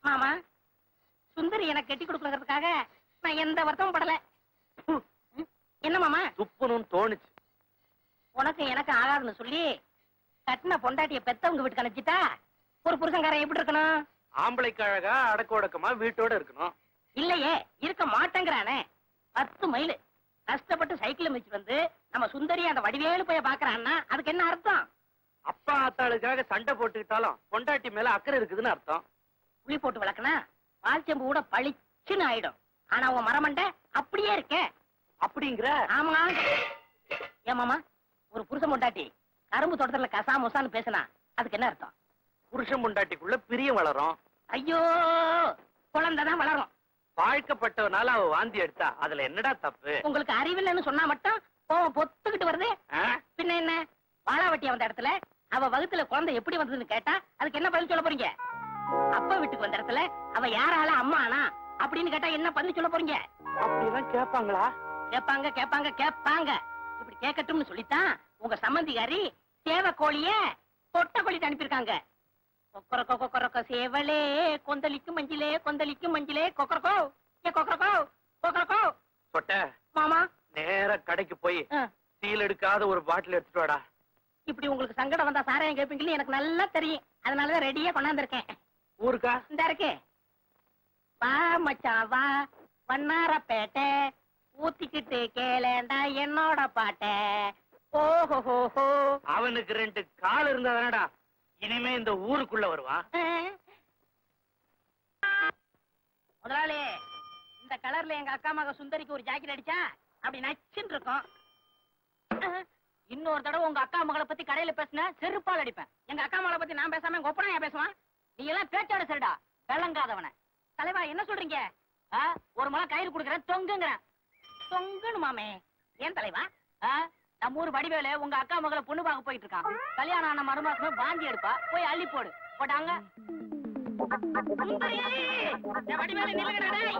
மாமா சுந்தரி எனக்கு கட்டி கொடுக்கறதுக்காக நான் எந்த வருத்தமும் படல ம், என்ன மாமா துப்புனும் தோணுச்சு உனக்கு எனக்கு ஆகாதுன்னு சொல்லி கட்டின பொண்டாட்டிய பெத்தவங்க வீட்டுக்கு அனுப்பிச்சிட்டா ஒரு புருஷன்காரன் எப்படி இருக்கணும் ஆம்பளைக்கு அழகா அடக்க ஒடக்கமா வீட்டோட இருக்கணும் இல்லையே இருக்க மாட்டேங்கிறானே பத்து மைல் கஷ்டப்பட்டு சைக்கிள் மிதிச்சு வந்து நம்ம சுந்தரி அந்த வடிவேலு போய் பாக்குறான்னா அதுக்கு என்ன அர்த்தம் அப்பா ஆத்தாளுக்காக சண்டை போட்டுக்கிட்டாலும் பொண்டாட்டி மேல அக்கறை இருக்குதுன்னு அர்த்தம் புளி போட்டு வளர்க்கனா பால் செம்பு கூட பளிச்சுன்னு ஆயிடும் ஆனா உன் மரமண்டை அப்படியே இருக்கே அப்படிங்கிற ஆமா ஏன் மாமா ஒரு புருஷன் பொண்டாட்டி கரும்பு தோட்டத்துல கசா முசான்னு பேசினா அதுக்கு என்ன அர்த்தம் புருஷன் பொண்டாட்டிக்குள்ள பிரியம் வளரும் ஐயோ குழந்தைதான் வளரும் வாழ்க்கப்பட்டவனால அவ வாந்தி எடுத்தா அதுல என்னடா தப்பு உங்களுக்கு அறிவில்லைன்னு சொன்னா மட்டும் கோவம் பொத்துக்கிட்டு வருது ஆ? பின்ன என்ன வாழாவட்டி வந்த இடத்துல அவ வகுத்துல குழந்தை எப்படி வந்ததுன்னு கேட்டா அதுக்கு என்ன பதில் சொல்ல போறீங்க அப்பா வீட்டுக்கு வந்த இடத்துல அவ யாரால அம்மா ஆனா அப்படின்னு கேட்டா என்ன பதில் சொல்ல போறீங்க அப்படியெல்லாம் கேட்பாங்களா கேப்பாங்க கேப்பாங்க கேப்பாங்க இப்படி கேட்கட்டும்னு சொல்லித்தான் உங்க சம்மந்திகாரி சேவ கோழிய கொட்ட கோழிட்டு அனுப்பியிருக்காங்க கொக்கரக்கோ கொக்கரக்கோ சேவலே கொந்தளிக்கும் மஞ்சிலே கொந்தளிக்கும் மஞ்சிலே கொக்கரக்கோ ஏ கொக்கரக்கோ கொக்கரக்கோ சொட்ட மாமா நேரா கடைக்கு போய் ஆ, சீல் எடுக்காத ஒரு பாட்டில் எடுத்துட்டு வாடா இப்படி உங்களுக்கு சங்கடம் வந்தா சாராயம் கேட்பீங்கன்னு எனக்கு நல்லா தெரியும் அதனாலதான் ரெடியா கொண்டாந்துருக்கேன் ஊருக்கா இந்த இருக்கே வா மச்சான் வா வண்ணாரப்பேட்டை ஊத்திக்கிட்டு கேளேண்டா என்னோட பாட்ட ஓஹோ அவனுக்கு ரெண்டு கால் இருந்தா தானடா இனிமே இந்த ஊருக்குள்ள வருவான் முதலாளி இந்த கலர்ல எங்க அக்கா மக சுந்தரிக்கு ஒரு ஜாக்கெட் அடிச்சா அப்படி நச்சுன்னு இருக்கும் இன்னொரு தடவை உங்க அக்கா மகளை பத்தி கடையில பேசின செருப்பால் அடிப்பேன் எங்க அக்கா மகளை பத்தி நான் பேசாம எங்க ஒப்பனையா பேசுவான் நீ எல்லாம் பேச்சோட சரிடா விளங்காதவன தலைவா என்ன சொல்றீங்க ஆ, ஒரு மலை கயிறு கொடுக்குறேன் தொங்குங்கிறேன் தொங்குன்னு மாமே ஏன் தலைவா ஆ, நம்ம ஊர் வடிவேலு உங்க அக்கா மகளை பொண்ணு பார்க்க போயிட்டு இருக்கான் கல்யாணம் ஆன மருமாசமே வாந்தி எடுப்பா போய் அள்ளி போடு போட்டாங்க சுந்தரி! என் வடிவேலு நில்லுங்கடா டேய்.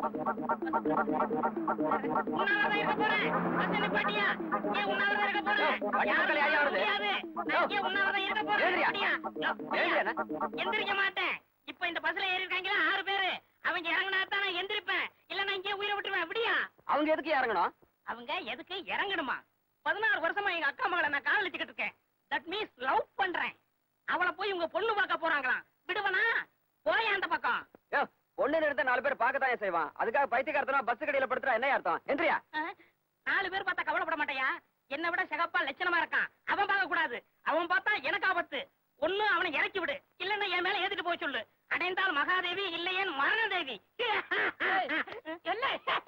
உன்னாலதான் இருக்க போறேன். பஸ் நிப்பாட்டியா? ஏன் உன்னாலதான் இருக்க போறேன்? வண்டி பக்கத்துல யாரையா வருது? முடியாது. நான் ஏன் உன்னாலதான் இருக்க போறேன்? ஏறுறியா? அப்படியா? யோ, ஏறுறியாண்ணா? எந்திரிக்க மாட்டேன் இப்ப இந்த பஸ்ல ஏறி இருக்காங்களா ஆறு பேரு அவங்க இறங்கினா தான் நான் எந்திரிப்பேன் இல்ல நான் இங்கே உயிரை விட்டுருவேன் அப்படியா அவங்க எதுக்கு இறங்கணும் அவங்க எதுக்கு இறங்கணுமா பதினாறு வருஷமா எங்க அக்கா மகளை நான் காதலிச்சுக்கிட்டு இருக்கேன் தட் மீன்ஸ் லவ் பண்றேன் அவளை போய் உங்க பொண்ணு பார்க்க போறாங்களாம் விடுவனா போய் அந்த பக்கம் பொண்ணு நிறுத்த நாலு பேர் பார்க்கத்தான் செய்வான் அதுக்காக பைத்தியக்காரத்தனா பஸ் கடையில படுத்துறா என்ன அர்த்தம் என்றியா அஹ், நாலு பேர் பார்த்தா கவலைப்பட மாட்டாயா என்னை விட சிகப்பா லட்சணமா இருக்கான் அவன் பார்க்க கூடாது அவன் பார்த்தா எனக்கு ஆபத்து ஒண்ணு அவனை இறக்கி விடு இல்லன்னா என் மேல ஏத்திட்டு போய் சொல்லு அடைந்தால் மகாதேவி இல்லையேன் மரணதேவி என்ன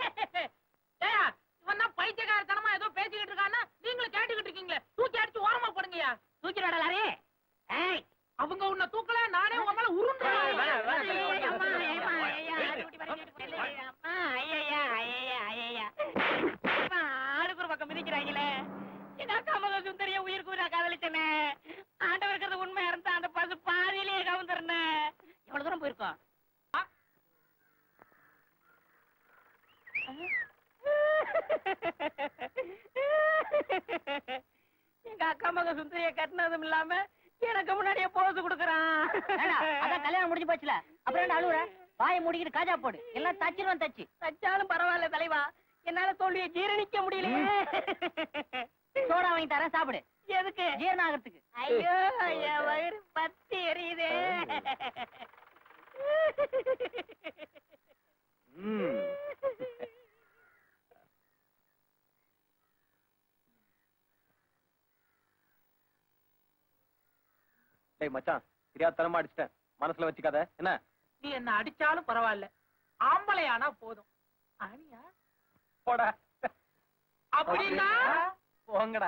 இவன் தான் பைத்தியக்காரத்தனமா ஏதோ பேசிக்கிட்டு இருக்கான்னா நீங்களும் கேட்டுக்கிட்டு இருக்கீங்களே தூக்கி அடிச்சு ஓரமா போடுங்கயா தூக்கி விடலாரே ஏய் அவங்க உன்னை தூக்கல நானே உன் மேல வேணாம், வேணாம், வேணாம். உருண்டு அம்மா அம்மா ஐயா அடிபடி பறக்கிட்டு அம்மா ஐயா ஐயா ஐயா அம்மா, ஆளுக்கு ஒரு பக்கம் மிதிக்கிறாங்களே எங்க அக்கா மக சுந்தரிய உயிருக்கு உயிரா காதலிச்சனே ஆண்டவர் இருக்கிறது உண்மையா இருந்தா அந்த பசு பாதியிலேயே கவுந்துருனே எவ்வளவு தூரம் போயிருக்கோம் எங்க அக்கா மக சுந்தரிய கட்டினதும் இல்லாம எனக்கு முன்னாடியே போஸ் கொடுக்கறான் அதான் கல்யாணம் முடிஞ்சு போச்சுல அப்புறம் என்ன அழுவுற வாயை மூடிக்கிட்டு காஜா போடு எல்லாம் தச்சிருவான் தச்சு தச்சாலும் பரவாயில்ல தலைவா என்னால தோல்வியை ஜீரணிக்க முடியலையே சோடா வாங்கி தரேன் சாப்பிடு எதுக்கு ஜீரணம் ஆகிறதுக்கு ஐயோ ஐயா வயிறு பத்தி எரியுதே டேய் மச்சான் தெரியாதனமா அடிச்சிட்டேன் மனசுல வச்சுக்காத என்ன நீ என்ன அடிச்சாலும் பரவாயில்ல ஆம்பளையானா போதும் அணியா போடா அப்படின்னா போங்கடா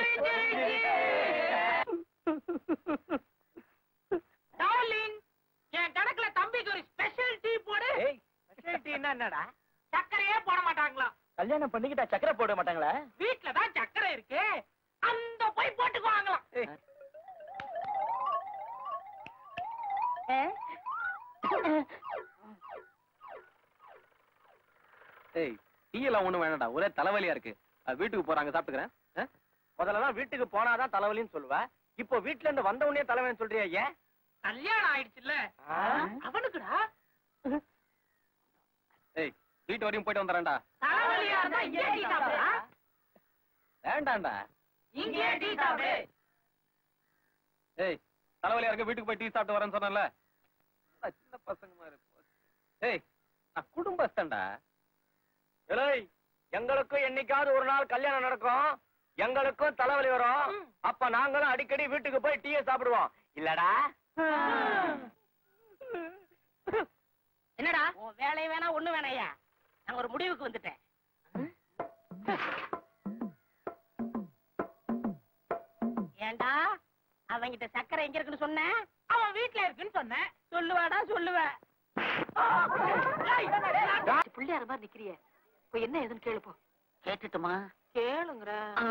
டார்லிங் என் கணக்குல தம்பிக்கு ஒரு ஸ்பெஷல் டீ போடு ஏய் ஸ்பெஷாலிட்டின்னா என்னடா சர்க்கரையே போட மாட்டாங்களாம் கல்யாணம் பண்ணிக்கிட்டா சக்கரை போட மாட்டாங்களா வீட்ல தான் சர்க்கரை இருக்கு அந்த போய் போட்டுக்குவாங்களாம் ஏய் டீ எல்லாம் ஒண்ணும் வேணாம்டா ஒரே தலைவலியா இருக்கு அஹ், வீட்டுக்கு போறாங்க சாப்பிட்டுக்கிறேன் அஹ்? முதல்லலாம் வீட்டுக்கு போனாதான் தலைவலின்னு சொல்லுவ இப்போ வீட்ல இருந்து வந்த உடனே தலைவலின்னு சொல்றியா ஏன் கல்யாணம் ஆயிடுச்சுல்ல ஆ? அவனுக்குடா வீட்டு வரையும் போயிட்டு வந்துடுறேன்டா தலைவலியா இருந்தா இங்கே டீ சாப்பிடுறா வேண்டாம்டா இங்கே டீ சாப்பிடு ஏய் தலைவலியா இருக்க வீட்டுக்கு போய் டீ சாப்பிட்டு வரேன்னு சொன்னேன்ல அதான் சின்ன பசங்க மாதிரி போச்சு. ஏய் நான் குடும்பஸ்தன்டா ஏய் எங்களுக்கும் என்னைக்காவது ஒரு நாள் கல்யாணம் நடக்கும் எங்களுக்கும் தலைவலி வரும் அப்ப நாங்களும் அடிக்கடி வீட்டுக்கு போய் டீயை சாப்பிடுவோம் இல்லடா என்னடா உன் வேலையும் வேணா ஒண்ணு வேணாயா நான் ஒரு முடிவுக்கு வந்துட்டேன் ஏண்டா அவங்கிட்ட சக்கரை எங்க இருக்குன்னு சொன்ன அவன் வீட்ல இருக்குன்னு சொன்னேன் சொல்லுவாடா சொல்லுவேன் பிள்ளையார மாதிரி நிக்கிறிய போய் என்ன ஏதுன்னு கேளுப்போ கேட்டுட்டுமா கேளுங்கிற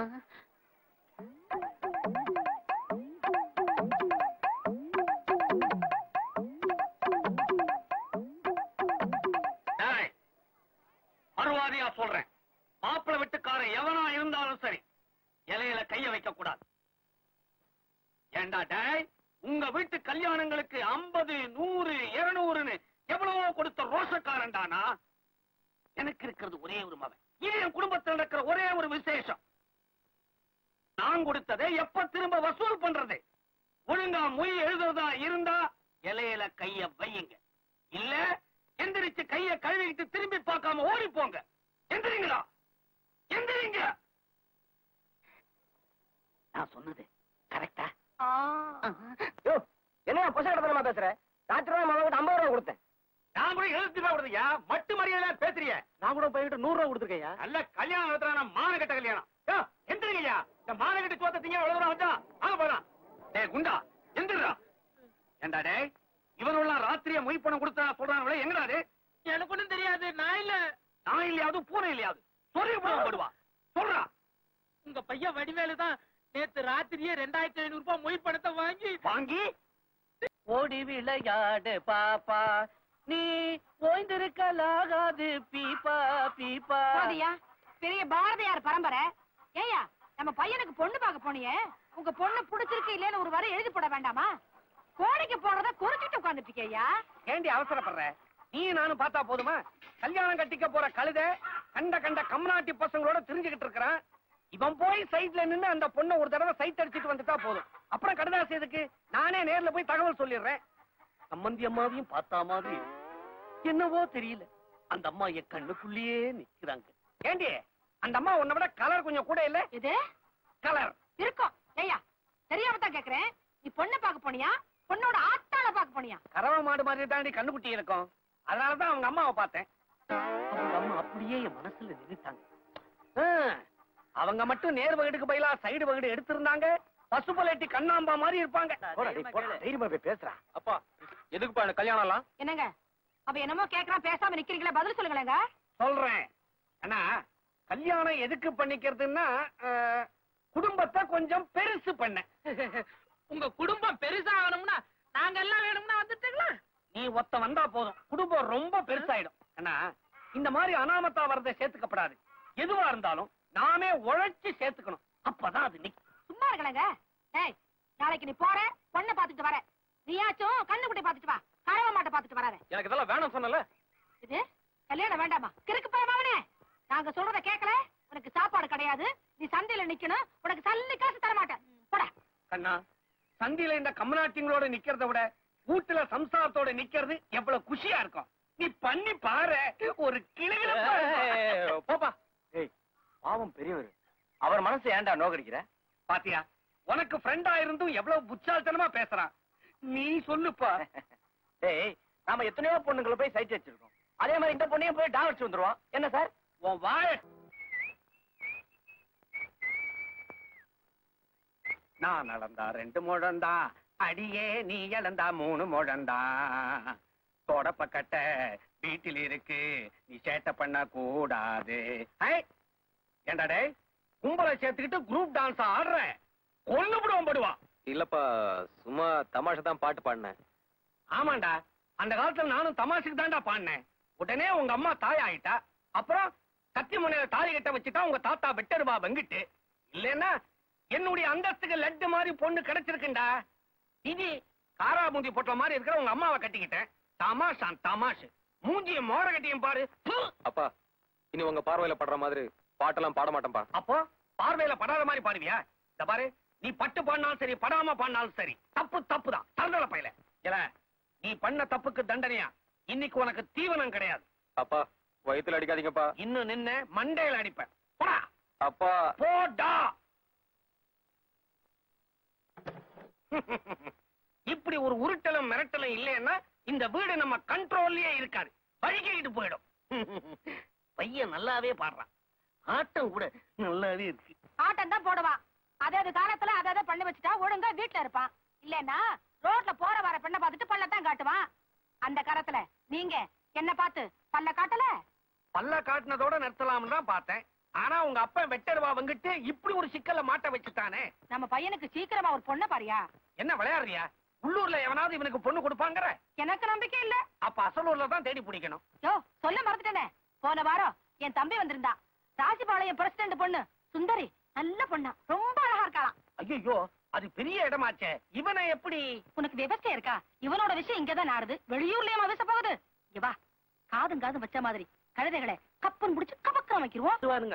மறுவாதியா சொல்றேன் மாப்பிள்ளை வீட்டுக்காரன் எவனா இருந்தாலும் சரி இலையில கைய வைக்க கூடாது ஏண்டா டேய் உங்க வீட்டு கல்யாணங்களுக்கு ஐம்பது நூறு இருநூறுன்னு எவ்வளவோ கொடுத்த ரோஷக்காரன்டானா எனக்கு இருக்கிறது ஒரே ஒரு மகன் இது என் குடும்பத்தில் நடக்கிற ஒரே ஒரு விசேஷம் நான் கொடுத்ததை எப்ப திரும்ப வசூல் பண்றது ஒழுங்கா மொய் எழுதுறதா இருந்தா இலையில கைய வையுங்க இல்ல எந்திரிச்சு கைய கழுவிட்டு திரும்பி பார்க்காம ஓடி போங்க எந்திரிங்களா எந்திரிங்க நான் சொன்னது கரெக்டா என்ன புசகடத்தனமா பேசுற ராத்திரி ரூபாய் மாமா கிட்ட ஐம்பது ரூபா கொடுத்தேன் நான் கூட எழுபத்தி ரூபாய் கொடுத்தியா மட்டு மரியாதை பேசுறிய நான் கூட போய்கிட்டு நூறு ரூபா கொடுத்துருக்கையா நல்ல கல்யாணம் நடத்துறான மான கட்ட கல்யாணம் யோ, எந்திரிங்கய்யா இந்த மான கட்ட சோத்த திங்க எவ்வளவு தூரம் வந்தா வாங்க போலாம் டேய் குண்டா எந்திரா ஏண்டா டேய் இவனெல்லாம் ராத்திரியா மொய் பணம் கொடுத்தா சொல்றாங்களே எங்கடா அது எனக்கு ஒண்ணும் தெரியாது நான் இல்ல நான் இல்லையாவது பூனை இல்லையாவது சொல்லி போடுவா சொல்றா உங்க பையன் வடிவேலு தான் நேத்து ராத்திரியே ரெண்டாயிரத்தி ஐநூறு ரூபாய் மொய் பணத்தை வாங்கி வாங்கி ஓடி விளையாடு பாப்பா நீ ஓய்ந்திருக்கலாகாது பீப்பா பீப்பா போதியா பெரிய பாரதியார் பரம்பரை ஏயா நம்ம பையனுக்கு பொண்ணு பார்க்க போனியே உங்க பொண்ணு பிடிச்சிருக்கு இல்லைன்னு ஒரு வரை எழுதி போட வேண்டாமா கோடிக்கு போறத குறிச்சிட்டு உட்கார்ந்துட்டு இருக்கியா ஏண்டி அவசரப்படுற நீ நானும் பார்த்தா போதுமா கல்யாணம் கட்டிக்க போற கழுத கண்ட கண்ட கம்நாட்டி பசங்களோட தெரிஞ்சுக்கிட்டு இருக்கிறான் இவன் போய் சைட்ல நின்னு அந்த பொண்ணை ஒரு தடவை சைட் அடிச்சிட்டு வந்துட்டா போதும் அப்புறம் கடுதாசி எதுக்கு நானே நேர்ல போய் தகவல் சொல்லிடுறேன் சம்பந்தி அம்மாவையும் பார்த்தா மாதிரி இருக்கு. என்னவோ தெரியல அந்த அம்மா என் கண்ணுக்குள்ளேயே நிக்கிறாங்க ஏண்டி அந்த அம்மா உன்னை விட கலர் கொஞ்சம் கூட இல்ல இது கலர் இருக்கும் ஏயா தெரியாம தான் கேக்குறேன் நீ பொண்ணு பார்க்க போனியா பொண்ணோட ஆத்தாள பார்க்க போனியா கறவை மாடு மாதிரி தாண்டி கண்ணுக்குட்டி இருக்கும் அதனாலதான் அவங்க அம்மாவை பார்த்தேன் அவங்க அம்மா அப்படியே என் மனசுல நின்னுட்டாங்க ஆ, அவங்க மட்டும் நேர் வகுடுக்கு பதிலா சைடு வகுடு எடுத்திருந்தாங்க பசுபலேட்டி கண்ணாம்பா மாதிரி இருப்பாங்க தைரியமா போய் பேசுறா அப்பா எதுக்குப்பா எனக்கு கல்யாணம் எல்லாம் என்னங்க அப்ப என்னமோ கேக்குறான் பேசாம நிக்கிறீங்களே பதில் சொல்லுங்களேங்க சொல்றேன் அண்ணா கல்யாணம் எதுக்கு பண்ணிக்கிறதுன்னா ஆ, குடும்பத்தை கொஞ்சம் பெருசு பண்ண உங்க குடும்பம் பெருசாகணும்னா நாங்க எல்லாம் வேணும்னா வந்துட்டீங்களா நீ ஒத்த வந்தா போதும் குடும்பம் ரொம்ப பெருசாயிடும் அண்ணா இந்த மாதிரி அனாமத்தா வரதை சேர்த்துக்கப்படாது எதுவா இருந்தாலும் நாமே உழைச்சு சேர்த்துக்கணும் அப்பதான் அது நிக்கும் சும்மா இருக்கலங்க ஏய் நாளைக்கு நீ போற பொண்ணை பாத்துட்டு வர நீயாச்சும் கண்ணுக்குட்டி பாத்துட்டு வா கறவை மாட்டை பாத்துட்டு வராத எனக்கு இதெல்லாம் வேணாம் சொன்னல இது கல்யாணம் வேண்டாமா கிறுக்கு போயமாவனே நாங்க சொல்றத கேட்கல உனக்கு சாப்பாடு கிடையாது நீ சந்தையில நிக்கணும் உனக்கு சல்லி காசு தர மாட்டேன் போட கண்ணா சந்தியில இந்த கம்நாட்டிங்களோட நிக்கிறத விட வீட்டுல சம்சாரத்தோட நிக்கிறது எவ்வளவு குஷியா இருக்கும் நீ பண்ணி பாரு ஒரு கிளியில போப்பா ஏய் பாவம் பெரியவர் அவர் மனசு ஏன்டா நோக்கடிக்கிற பாத்தியா உனக்கு ஃப்ரெண்டா இருந்தும் எவ்வளவு புச்சால்தனமா பேசுறான் நீ சொல்லுப்பா ஏய் நாம எத்தனையோ பொண்ணுங்களை போய் சைட் வச்சிருக்கோம் அதே மாதிரி இந்த பொண்ணையும் போய் டாவடிச்சு வந்துருவோம் என்ன சார் உன் வாய நான் நடந்தா ரெண்டு முழந்தா அடியே நீ இழந்தா மூணு முழந்தா தொடப்ப கட்ட வீட்டில் இருக்கு நீ சேட்டை பண்ண கூடாது ஐ, ஏண்டா டேய் கும்பலை சேர்த்துக்கிட்டு குரூப் டான்ஸ் ஆடுற கொண்டு விடுவோம் படுவா இல்லப்பா சும்மா தமாஷா தான் பாட்டு பாடினேன் ஆமாண்டா அந்த காலத்துல நானும் தமாஷுக்கு தான்டா பாடினேன் உடனே உங்க அம்மா தாய் ஆயிட்டா அப்புறம் கத்தி முனையில தாலி கட்ட வச்சுட்டா உங்க தாத்தா வெட்டருவா வெங்கிட்டு இல்லைன்னா என்னுடைய அந்தஸ்துக்கு லட்டு மாதிரி பொண்ணு கிடைச்சிருக்குண்டா இது காரா மூஞ்சி போட்ட மாதிரி இருக்கிற உங்க அம்மாவை கட்டிக்கிட்டேன் தமாஷான் தமாஷ் மூஞ்சிய மோர கட்டியும் பாரு ப்பு! அப்பா இனி உங்க பார்வையில படுற மாதிரி பாட்டெல்லாம் பாட மாட்டேன்பா அப்போ பார்வையில படாத மாதிரி பாடுவியா இந்த பாரு நீ பட்டு பாடினாலும் சரி படாம பாடினாலும் சரி தப்பு தப்பு தான் தந்தல பையல இல்ல நீ பண்ண தப்புக்கு தண்டனையா இன்னைக்கு உனக்கு தீவனம் கிடையாது அப்பா வயித்துல அடிக்காதீங்கப்பா இன்னும் நின்னு மண்டையில அடிப்பேன் போடா அப்பா போடா இப்படி ஒரு உருட்டலும் மிரட்டலும் இல்லைன்னா இந்த வீடு நம்ம கண்ட்ரோல்லயே இருக்காது வழிகிட்டு போயிடும் பையன் நல்லாவே பாடுறான் ஆட்டம் கூட நல்லாவே இருக்கு ஆட்டம் தான் போடுவான் அதே அது காலத்துல அதை அதை பண்ணி வச்சுட்டா ஒழுங்கா வீட்டுல இருப்பான் இல்லன்னா ரோட்ல போற வர பெண்ணை பார்த்துட்டு பள்ளத்தான் காட்டுவான் அந்த காலத்துல நீங்க என்ன பார்த்து பல்ல காட்டல பல்ல காட்டுனதோட நிறுத்தலாம்னு தான் பார்த்தேன் ஆனா உங்க அப்பா வெட்டருவா வந்துட்டு இப்படி ஒரு சிக்கல்ல மாட்ட வச்சுட்டானே நம்ம பையனுக்கு சீக்கிரமா ஒரு பொண்ணை பாரியா என்ன விளையாடுறியா உள்ளூர்ல எவனாவது இவனுக்கு பொண்ணு கொடுப்பாங்கற எனக்கு நம்பிக்கை இல்ல அப்ப அசலூர்ல தான் தேடி பிடிக்கணும் யோ சொல்ல மறந்துட்டேனே போன வாரம் என் தம்பி வந்திருந்தா ராசிபாளையம் பிரசிடண்ட் பொண்ணு சுந்தரி நல்ல பொண்ணா ரொம்ப அழகா இருக்காளாம் ஐயோ அது பெரிய இடமாச்சே இவனை எப்படி உனக்கு விவசாயம் இருக்கா இவனோட விஷயம் இங்கதான் நாடுது வெளியூர்லயும் விவச போகுது இங்க வா காதும் காதும் வச்ச மாதிரி கழுதைகளை கப்பன் முடிச்சு கபக்கம் வைக்கிறோம் வாருங்க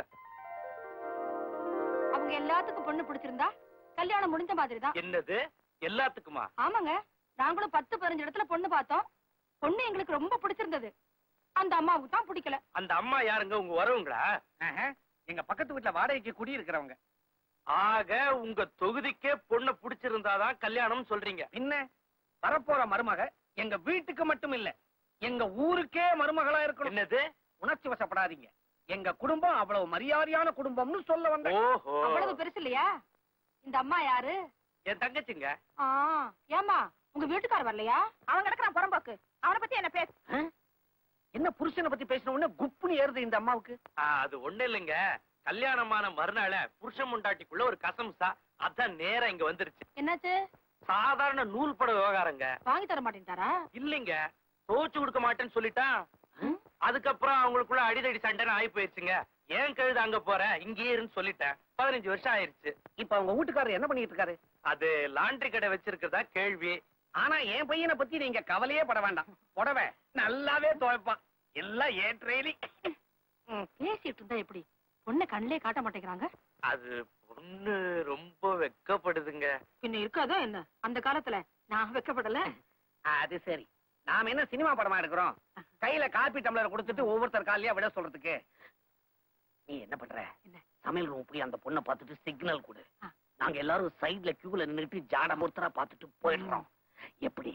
அவங்க எல்லாத்துக்கும் பொண்ணு பிடிச்சிருந்தா கல்யாணம் முடிஞ்ச மாதிரி தான் என்னது எல்லாத்துக்குமா ஆமாங்க நாங்களும் பத்து பதினஞ்சு இடத்துல பொண்ணு பார்த்தோம் பொண்ணு எங்களுக்கு ரொம்ப பிடிச்சிருந்தது அந்த அம்மாவுக்கு தான் பிடிக்கல அந்த அம்மா யாருங்க உங்க வரவுங்களா எங்க பக்கத்து வீட்டுல வாடகைக்கு குடி இருக்கிறவங்க ஆக உங்க தொகுதிக்கே பொண்ணு பிடிச்சிருந்தாதான் கல்யாணம் சொல்றீங்க பின்ன வரப்போற மருமக எங்க வீட்டுக்கு மட்டும் இல்ல எங்க ஊருக்கே மருமகளா இருக்கணும் என்னது உணர்ச்சி வசப்படாதீங்க எங்க குடும்பம் அவ்வளவு மரியாதையான குடும்பம்னு சொல்ல வந்த ஓஹோ அவ்வளவு பெருசு இல்லையா இந்த அம்மா யாரு என் தங்கச்சிங்க ஆ ஏமா உங்க வீட்டுக்காரர் வரலையா அவன் கிடக்குறான் புறம்போக்கு அவனை பத்தி என்ன பேச என்ன புருஷனை பத்தி பேசின உடனே குப்புன்னு ஏறுது இந்த அம்மாவுக்கு அது ஒண்ணு இல்லைங்க கல்யாணமான மறுநாள புருஷன் முண்டாட்டிக்குள்ள ஒரு கசம்சா அதான் நேரா இங்க வந்துருச்சு என்னாச்சு சாதாரண நூல் பட விவகாரங்க வாங்கி தர மாட்டேன்ட்டாரா இல்லைங்க தோச்சு கொடுக்க மாட்டேன்னு சொல்லிட்டான் அதுக்கப்புறம் அவங்களுக்குள்ள அடிதடி சண்டைன்னு ஆகி போயிருச்சுங்க ஏன் கழுது அங்க போற இங்கேயே இருன்னு சொல்லிட்டேன் பதினஞ்சு வருஷம் ஆயிருச்சு இப்ப அவங்க வீட்டுக்காரர் என்ன பண்ணிட்டு இருக்காரு அது லாண்டரி கடை வச்சிருக்கிறதா கேள்வி ஆனா என் பையனை பத்தி நீங்க கவலையே பட வேண்டாம் புடவை நல்லாவே துவைப்பான் எல்லாம் ஏன் ட்ரெயிலி பேசிட்டு இருந்தா எப்படி பொண்ணை கண்ணிலே காட்ட மாட்டேங்கிறாங்க அது பொண்ணு ரொம்ப வெக்கப்படுதுங்க பின்ன இருக்காதோ என்ன அந்த காலத்துல நான் வைக்கப்படல அது சரி நாம என்ன சினிமா படமா எடுக்கிறோம் கையில காப்பி டம்ளர் கொடுத்துட்டு ஒவ்வொருத்தர் காலையா விட சொல்றதுக்கு நீ என்ன பண்ற என்ன? சமையல் ரூம் போய் அந்த பொண்ணை பார்த்துட்டு சிக்னல் கொடு ஆ. நாங்க எல்லாரும் சைடுல கியூல நின்னுட்டு ஜாட மூர்த்தரா பார்த்துட்டு போயிடுறோம் எப்படி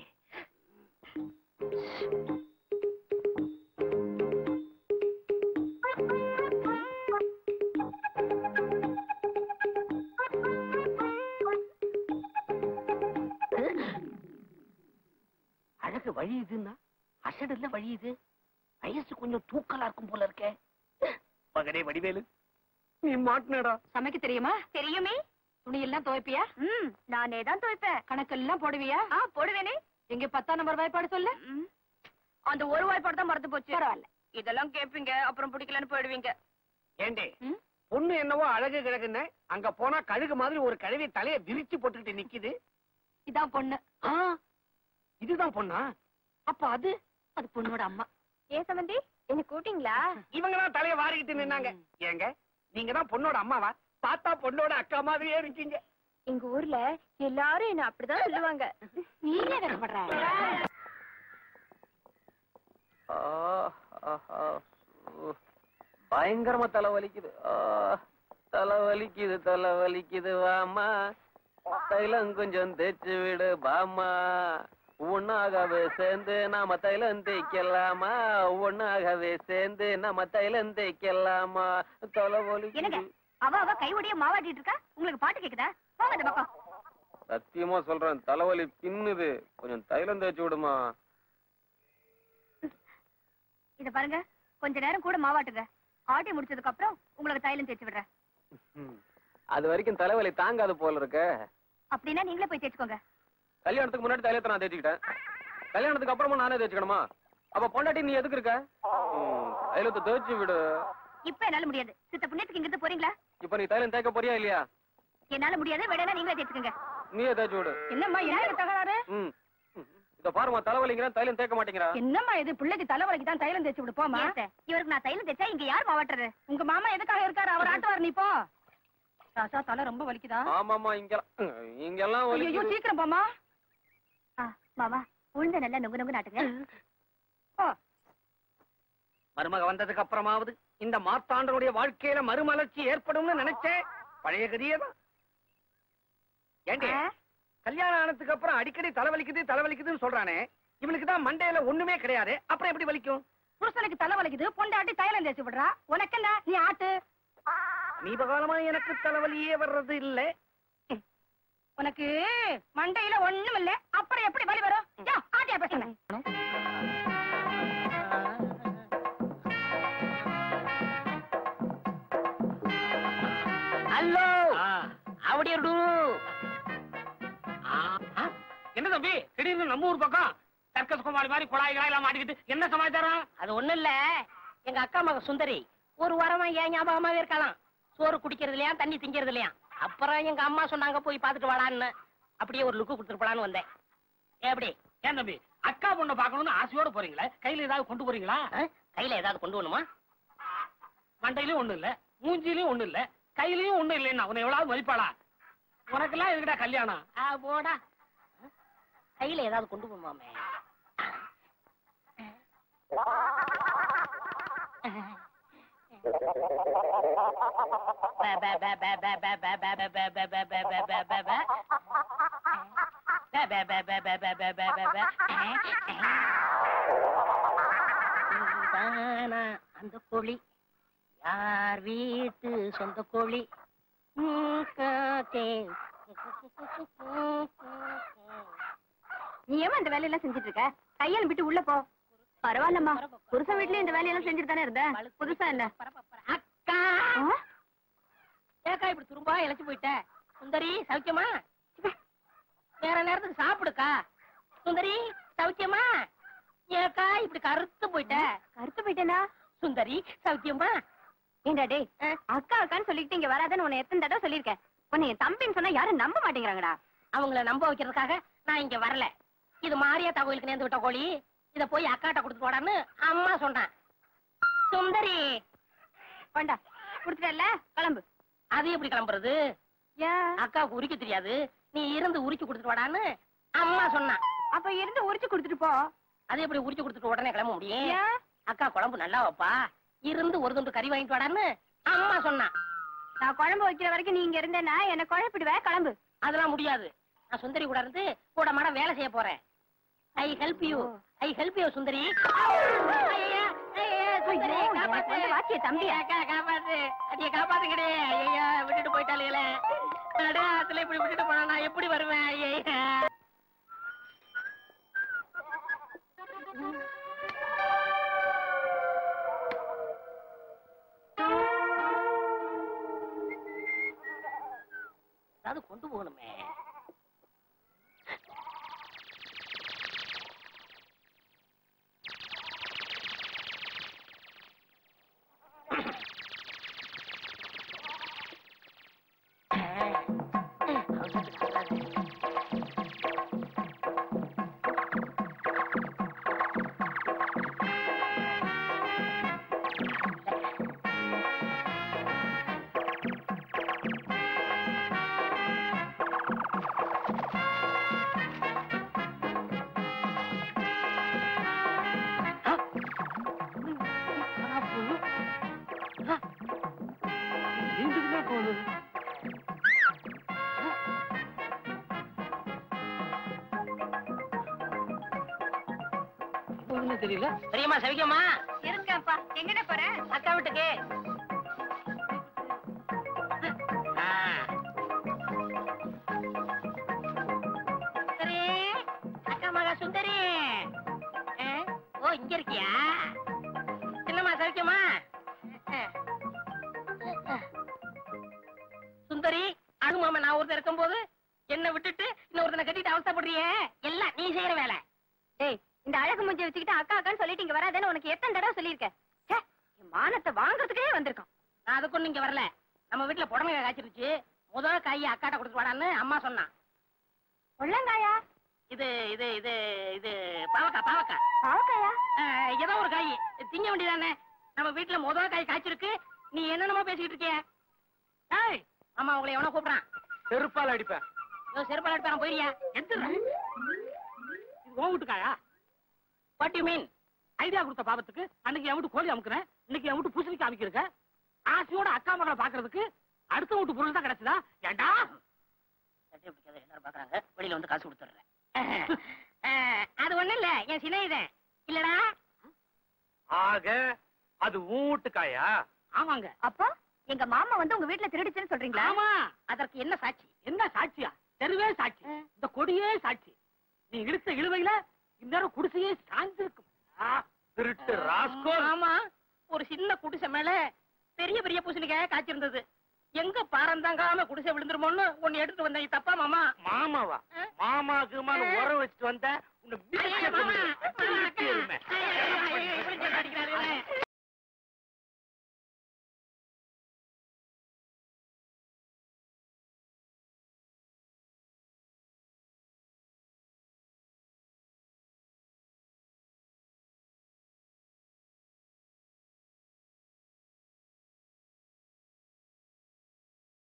அழகு வழியுதுன்னா அசடுல வழியுது வயசு கொஞ்சம் தூக்கலா இருக்கும் போல இருக்கே மகனே வடிவேலு நீ மாட்டினடா சமைக்க தெரியுமா தெரியுமே துணி எல்லாம் துவைப்பியா ம் நானே தான் துவைப்பேன் கணக்கெல்லாம் போடுவியா ஆ போடுவேனே எங்க பத்தாம் நம்பர் வாய்ப்பாடு சொல்லு அந்த ஒரு வாய்ப்பாடு தான் மறந்து போச்சு பரவாயில்ல இதெல்லாம் கேப்பீங்க அப்புறம் பிடிக்கலன்னு போயிடுவீங்க ஏண்டி ம்? பொண்ணு என்னவோ அழகு கிழக்குன்னு அங்க போனா கழுகு மாதிரி ஒரு கழுவி தலைய விரிச்சு போட்டுக்கிட்டு நிக்குது இதான் பொண்ணு ஆ, இதுதான் பொண்ணா அப்ப அது அது பொண்ணோட அம்மா ஏன் சம்பந்தி என்ன கூட்டிங்களா இவங்க தான் தலைய வாரிக்கிட்டு நின்னாங்க ஏங்க நீங்க தான் பொண்ணோட அம்மாவா பார்த்தா பொண்ணோட அக்கா மாதிரியே இருக்கீங்க எங்க ஊர்ல எல்லாரும் என்ன அப்படிதான் சொல்லுவாங்க நீ ஏன் கஷ்டப்படுற ஆ, ஆஹா, ஊ. பயங்கரமா தலை வலிக்குது ஆ, தலை வலிக்குது தலை வலிக்குது வாமா தைலம் கொஞ்சம் தேய்ச்சு விடு பாமா ஒன்னாகவே சேர்ந்து நாம தைலம் தேய்க்கலாமா ஒன்னாகவே சேர்ந்து நாம தைலம் தேய்க்கலாமா தலை என்னங்க வலிக்குது அவ அவ கையோடய மாவாட்டிட்டு இருக்கா உங்களுக்கு பாட்டு கேக்குதா போங்க இந்த பக்கம் சத்தியமா சொல்றேன் தலைவலி பின்னுது கொஞ்சம் தைலம் தேய்ச்சு விடுமா இத பாருங்க கொஞ்ச நேரம் கூட மாவாட்டுங்க ஆட்டி முடிச்சதுக்கு அப்புறம் உங்களுக்கு தைலம் தேய்ச்சி விடுறேன் ம். அது வரைக்கும் தலைவலி தாங்காது போல இருக்க அப்படின்னா நீங்களே போய் தேய்ச்சுக்கோங்க கல்யாணத்துக்கு முன்னாடி தைலத்தை நான் தேய்ச்சிக்கிட்டேன் கல்யாணத்துக்கு அப்புறமா நானே தேய்ச்சிக்கணுமா அப்ப பொண்டாட்டி நீ எதுக்கு இருக்க ம், தைலத்தை தேய்ச்சி விடு இப்ப என்னால முடியாது சித்த புண்ணியத்துக்கு இங்கிருந்து போறீங்களா இப்ப நீ தைலம் தேய்க்க போறியா இல்லையா என்னால முடியாது வேணா நீங்களே தேய்ச்சுக்கோங்க நீயே தேய்ச்சி விடு என்னம்மா என்ன தகராறு ம் ம். இத பாருமா தலைவலிங்கிறேன் தைலம் தேக்க மாட்டேங்கிறா என்னம்மா இது பிள்ளைக்கு தலைவலிக்கு தான் தைலம் தேய்ச்சி விடு போமா இவருக்கு நான் தைலம் தேய்ச்சா இங்க யார் மாவட்டுறது உங்க மாமா எதுக்காக இருக்காரு அவர் ஆட்டுவார் நீ போ ராசா தலை ரொம்ப வலிக்குதா ஆமாமா இங்கெல்லாம் இங்கெல்லாம் ஐயோ வலிக்குது சீக்கிரம் போமா மாமா உளுந்த நல்லா நொங்கு நொங்கு நாட்டுங்க போ மருமக வந்ததுக்கு அப்புறமாவது இந்த மாத்தாண்டனுடைய வாழ்க்கையில மறுமலர்ச்சி ஏற்படும்னு நினைச்சேன் பழைய கதியே தான் ஏண்டி கல்யாணம் ஆனதுக்கு அப்புறம் அடிக்கடி தலைவலிக்குது தலைவலிக்குதுன்னு சொல்றானே இவனுக்கு தான் மண்டையில ஒண்ணுமே கிடையாது அப்புறம் எப்படி வலிக்கும் புருஷனுக்கு தலை வலிக்குது பொண்டாட்டி தைலம் தேய்ச்சி விடுறா உனக்கு என்ன நீ ஆட்டு நீபகாலமா எனக்கு தலைவலியே வர்றது இல்ல உனக்கு மண்டையில ஒண்ணும் இல்ல அப்புறம் எப்படி வலி வரும் யா, ஆட்டியா பேசுங்க ஹலோ அப்படியே என்ன தம்பி திடீர்னு நம்ம ஊர் பக்கம் சர்க்கஸ் குமாரி மாதிரி குழாய் எல்லாம் மாட்டிக்கிட்டு என்ன சமாச்சாரம் அது ஒண்ணும் இல்ல எங்க அக்கா மக சுந்தரி ஒரு வாரமா ஏன் ஞாபகமாவே இருக்கலாம் சோறு குடிக்கிறது இல்லையா தண்ணி திங்கிறது இல்லையா அப்புறம் எங்க அம்மா சொன்னாங்க போய் பாத்துட்டு வாடான்னு அப்படியே ஒரு லுக்கு கொடுத்துட்டு வந்தேன் எப்படி ஏன் தம்பி அக்கா பொண்ணை பார்க்கணும்னு ஆசையோட போறீங்களே கையில ஏதாவது கொண்டு போறீங்களா ஆ? கையில ஏதாவது கொண்டு வரணுமா மண்டையிலயும் ஒண்ணு இல்ல மூஞ்சிலயும் ஒண்ணு இல்ல கையிலயும் ஒண்ணு இல்லைன்னா உன்னை எவ்வளவு மதிப்பாளா உனக்கெல்லாம் எதுக்குடா கல்யாணம் ஆ, போடா கையில ஏதாவது கொண்டு போமாமே அந்த கோழி யார் வீட்டு சொந்த கோழி ம், காக்கே. நீ ஏமா இந்த வேலையெல்லாம் செஞ்சுட்டு இருக்க கையால் விட்டு உள்ள போ பரவாயில்லம்மா புருஷன் வீட்லயும் இந்த வேலையெல்லாம் செஞ்சுட்டு தானே இருந்த புதுசா என்ன அக்கா ஆ? ஏக்கா இப்படி துரும்பா இழைச்சு போயிட்ட சுந்தரி சௌக்கியமா வேற நேரத்துக்கு சாப்பிடுக்கா சுந்தரி சௌக்கியமா ஏக்கா இப்படி கருத்து போயிட்ட கருத்து போயிட்டேனா சுந்தரி சௌக்கியமா ஏண்டா டேய் அக்கா அக்கான்னு சொல்லிட்டு இங்க வராதன்னு உன்னை எத்தனை தடவை சொல்லிருக்கேன் உன்னை என் தம்பின்னு சொன்னா யாரும் நம்ப மாட்டேங்கிறாங்கடா அவங்கள நம்ப வைக்கிறதுக்காக நான் இங்க வரல இது மாரியாத்தா கோயிலுக்கு நேர்ந்து விட்ட கோழி இத போய் அக்காட்ட கொடுத்துட்டு போடான்னு அம்மா சொன்னான் சுந்தரி வேண்டா குடுத்துட்டல கிளம்பு அது எப்படி கிளம்புறது ஏன் அக்காவுக்கு உரிக்க தெரியாது நீ இருந்து உரிச்சு கொடுத்துட்டு வாடான்னு அம்மா சொன்னான் அப்ப இருந்து உரிச்சு கொடுத்துட்டு போ அது எப்படி உரிச்சு கொடுத்துட்டு உடனே கிளம்ப முடியும் ஏன் அக்கா குழம்பு நல்லா வைப்பா இருந்து ஒரு துண்டு கறி வாங்கிட்டு வாடான்னு அம்மா சொன்னான் நான் குழம்பு வைக்கிற வரைக்கும் நீ இங்க இருந்தேன்னா என்ன குழப்பிடுவ கிளம்பு அதெல்லாம் முடியாது நான் சுந்தரி கூட இருந்து கூட மாட வேலை செய்ய போறேன் I help you I help you Sundari ஐயா, ஐயா, சுந்தரி, ஐயோ, காப்பாத்து. எனக்கு வந்து வாச்சிய தம்பியா? அக்கா, காப்பாத்து அடிய காப்பாத்துக்கடே ஐயா விட்டுட்டு போயிட்டாலே நடு ஆத்துல இப்படி விட்டுட்டு போனா நான் எப்படி வருவேன் ஐயா ஏதாவது கொண்டு போகணுமே தெரியல தெரியுமா சவிக்கம்மா இருக்கேன்ப்பா எங்கட போற அக்கா வீட்டுக்கு ஆ. சுந்தரி அக்கா மகா சுந்தரி ஆ? ஓ இங்க இருக்கியா சின்னம்மா சவிக்கம்மா சுந்தரி அனுமாம நான் ஒருத்தர் இருக்கும்போது என்ன விட்டுட்டு இன்னொருத்தனை கட்டிட்டு அவசரப்படுறியே எல்லாம் நீ செய்யற வேலை டேய் இந்த அழகு மூஞ்சி வச்சுக்கிட்டு அக்கா அக்கான்னு சொல்லிட்டு இங்க வராதேன்னு உனக்கு எத்தனை தடவை சொல்லியிருக்கேன் ச்சே, என் மானத்தை வாங்குறதுக்கே வந்திருக்கான் நான் அதுக்கு இங்க வரல நம்ம வீட்டுல புடமை காய்ச்சிருச்சு முதல் காய் அக்காட்ட கொடுத்து வாடான்னு அம்மா சொன்னான் உள்ளங்காயா இது இது இது இது பாவக்கா பாவக்கா பாவக்காயா அஹ், ஏதோ ஒரு காய் திங்க வேண்டியதானே நம்ம வீட்டுல முதல் காய் காய்ச்சிருக்கு நீ என்னென்னமோ பேசிக்கிட்டு இருக்கிய ஏய் ஆமா உங்களை எவனோ கூப்பிடுறான் செருப்பால் அடிப்பேன் இதோ செருப்பால் எடுப்பான் போயிரியா எந்திரா. இது உன் வீட்டுக்காயா வாட் யூ மீன் ஐடியா கொடுத்த பாவத்துக்கு அன்னைக்கு என் வீட்டு கோழி அமுக்குறேன் இன்னைக்கு என் வீட்டு பூசணிக்கு அமைக்கிருக்க ஆசையோட அக்கா மகளை பாக்குறதுக்கு அடுத்த வீட்டு பொருள் தான் கிடைச்சதா ஏண்டா சட்டையை பிடிக்காத எல்லாரும் பாக்குறாங்க வெளியில வந்து காசு கொடுத்துடுறேன் அஹ், அது ஒண்ணு இல்ல என் சின்ன இதன் இல்லடா ஆக அது உன் வீட்டுக்காயா ஆமாங்க அப்போ எங்க மாமா வந்து உங்க வீட்டுல திருடிச்சுன்னு சொல்றீங்களா ஆமா அதற்கு என்ன சாட்சி என்ன சாட்சியா தெருவே சாட்சி இந்த கொடியே சாட்சி நீ இழுத்த இழுவையில இந்நேரம் குடிசையே சாய்ந்திருக்கும் ஆ, திருட்டு ராஸ்கோல் ஆமா ஒரு சின்ன குடிசை மேல பெரிய பெரிய பூசணிக்காய காய்ச்சிருந்தது எங்க பாரம் தாங்காம குடிசை விழுந்துருமோன்னு ஒன்னு எடுத்துட்டு வந்தேன் இது தப்பா மாமா மாமாவா ஆ? மாமாக்கு உரம் வச்சுட்டு வந்த உன்னை மிதிக்க ஐயா, மாமா, கொண்டு- மாமா, மிதிக்க எருமை. ஐயா,